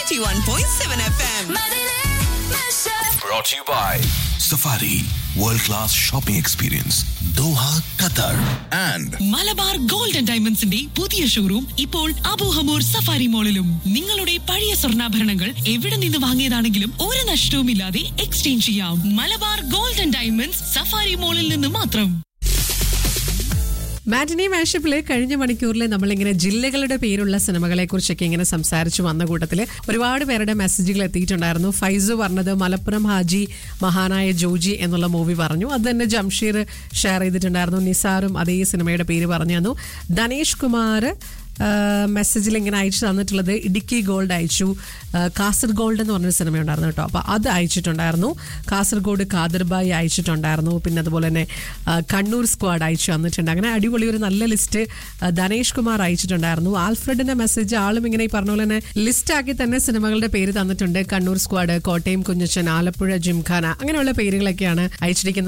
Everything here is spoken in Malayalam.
91.7 FM. Brought to you by Safari World Class Shopping Experience Doha, Qatar and Malabar gold and ഡയമണ്ട്സിന്റെ പുതിയ ഷോറൂം ഇപ്പോൾ അബൂഹമൂർ സഫാരി മോളിലും നിങ്ങളുടെ പഴയ സ്വർണ്ണാഭരണങ്ങൾ എവിടെ നിന്ന് വാങ്ങിയതാണെങ്കിലും ഒരു നഷ്ടവുമില്ലാതെ എക്സ്ചേഞ്ച് ചെയ്യാം Malabar gold and diamonds Safari മോളിൽ നിന്ന് മാത്രം മാറ്റിനി മാഷപ്പില് കഴിഞ്ഞ മണിക്കൂറിൽ നമ്മളിങ്ങനെ ജില്ലകളുടെ പേരുള്ള സിനിമകളെ കുറിച്ചൊക്കെ ഇങ്ങനെ സംസാരിച്ചു വന്ന കൂട്ടത്തിൽ ഒരുപാട് പേരുടെ മെസ്സേജുകൾ എത്തിയിട്ടുണ്ടായിരുന്നു ഫൈസു പറഞ്ഞത് മലപ്പുറം ഹാജി മഹാനായ ജോജി എന്നുള്ള മൂവി പറഞ്ഞു അത് തന്നെ ജംഷീർ ഷെയർ ചെയ്തിട്ടുണ്ടായിരുന്നു നിസാറും അതേ സിനിമയുടെ പേര് പറഞ്ഞു തന്നു ധനേഷ് കുമാർ മെസ്സേജിൽ ഇങ്ങനെ അയച്ചു തന്നിട്ടുള്ളത് ഇടുക്കി ഗോൾഡ് അയച്ചു ആ, കാസർഗോൾഡ് എന്ന് പറഞ്ഞൊരു സിനിമ ഉണ്ടായിരുന്നു കേട്ടോ അപ്പോൾ അത് അയച്ചിട്ടുണ്ടായിരുന്നു കാസർഗോഡ് കാദർബായി അയച്ചിട്ടുണ്ടായിരുന്നു പിന്നെ അതുപോലെ തന്നെ ആ, കണ്ണൂർ സ്ക്വാഡ് അയച്ചു തന്നിട്ടുണ്ട് അങ്ങനെ അടിപൊളി ഒരു നല്ല ലിസ്റ്റ് ആ, ധനേഷ് കുമാർ അയച്ചിട്ടുണ്ടായിരുന്നു ആൽഫ്രഡിന്റെ മെസ്സേജ് ആളും ഇങ്ങനെ ഈ പറഞ്ഞ പോലെ തന്നെ ലിസ്റ്റ് ആക്കി തന്നെ സിനിമകളുടെ പേര് തന്നിട്ടുണ്ട് കണ്ണൂർ സ്ക്വാഡ് കോട്ടയം കുഞ്ഞച്ചൻ ആലപ്പുഴ ജിംഖാന അങ്ങനെയുള്ള പേരുകളൊക്കെയാണ് അയച്ചിരിക്കുന്നത്